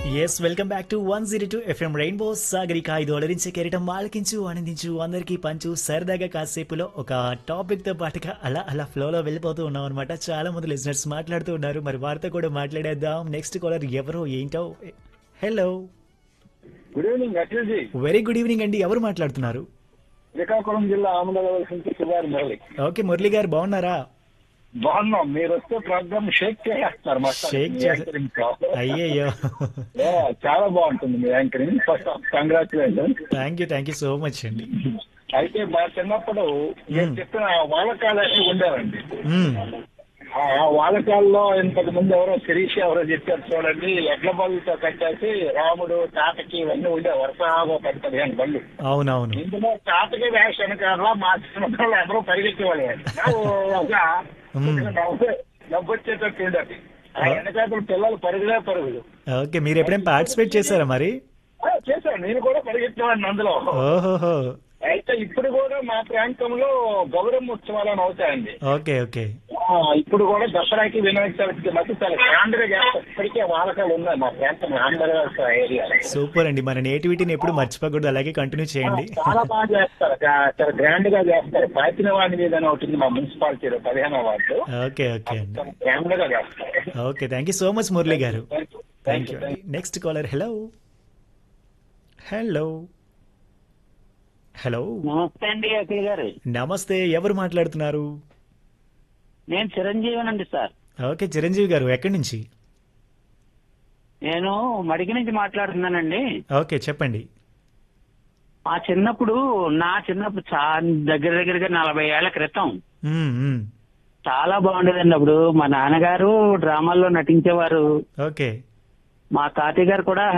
Yes welcome back to one zero two FM rainbow Sagarika ఇది అలరించే కెరటం ఆలకించు ఆనందించు అందరికీ పంచు సరదాగా కాసేపులో ఒక టాపిక్ తో పాటుగా అలా అలా ఫ్లోలో వెళ్ళిపోతూ ఉన్నాం అనమాట చాలా మంది లిజనర్స్ మాట్లాడుతూ ఉన్నారు మరి వారితో కూడా మాట్లాడేద్దాం నెక్స్ట్ కాలర్ ఎవరో ఏంటో hello good evening Akhilji very good evening అండి ఎవరు మాట్లాడుతున్నారు శ్రీకాకుళం జిల్లా ఆమదాబాద్ నుంచి శివారి మురళి ఓకే మురళి గారు బాగున్నారా బాగున్నాం మీరు వస్తే ప్రోగ్రామ్ షేక్ చేసేస్తున్నారు మా Shake మీ చేసే- యాంకరింగ్ లో. అయ్యయ్యో ఏ, చాలా బాగుంటుంది మీ anchoring first of congratulation thank you thank you so much అండి అయితే మా చిన్నప్పుడు నేను చెప్పిన వాలకాలు ఉండేవండి మ్మ్. ఆ వాలకాల్లో ఇంతకు ముందు ఎవరో శిరీష్ ఎవరో చెప్పారు చూడండి ఎడ్ల బళ్ళతో కట్టేసి రాముడు తాతకి ఇవన్నీ ఉండే వరుసగా పది పదిహేను బళ్ళు అవునవును ఇందులో తాతకి వేష వెనకాల మా చిన్నపిల్లలు ఎవరో పరిగెత్తేవాళ్ళు నవ్వు వచ్చేటట్టు ఉండేది ఆ వెనకాతల పిల్లలు పరుగులే పరుగులు ఓకే మీరు ఎప్పుడైనా పార్టిసిపేట్ చేశారా మరి ఆ, చేశాను నేను కూడా పరిగెత్తేవాడిని అందులో ఓహోహో అయితే ఇప్పుడు కూడా మా ప్రాంతంలో గౌరమ్మ ఉత్సవాలను అవుతాయండి ఓకే ఓకే ఆ, ఇప్పుడు కూడా దసరాకి వినాయక చవితికి మధ్య చాలా గ్రాండ్ గా చేస్తారు ఇప్పటికే వారకాలు ఉన్నాయి మా ప్రాంతం ఆంధ్ర ఏరియా సూపర్ అండి మన నేటివిటీని ఎప్పుడు మర్చిపోకూడదు అలాగే కంటిన్యూ చేయండి చాలా బాగా చేస్తారు గా- చాలా గ్రాండ్ గా చేస్తారు పాతిన వాడి మీద ఒకటి మా మున్సిపాలిటీలో పదిహేనో వార్డు ఓకే ఓకే అండి చాలా గ్రాండ్ గా చేస్తారు okay thank you so much Murali గారు థ్యాంక్ యూ థ్యాంక్ యూ అండి next caller hello hello hello నమస్తే అండి అఖిల్ గారు నమస్తే ఎవరు మాట్లాడుతున్నారు నేను చిరంజీవనండి సార్ ఓకే చిరంజీవి గారు ఎక్కడి నుంచి నేను మడికి నుంచి మాట్లాడుతున్నానండి ఓకే చెప్పండి మా చిన్నప్పుడు నా చిన్నప్పుడు చా దగ్గర దగ్గరగా నలభై ఏళ్ల క్రితం మ్మ్, మ్మ్. చాలా బాగుండేదండి అప్పుడు మా నాన్నగారు డ్రామాల్లో నటించేవారు ఓకే మా తాతయ్య గారు కూడా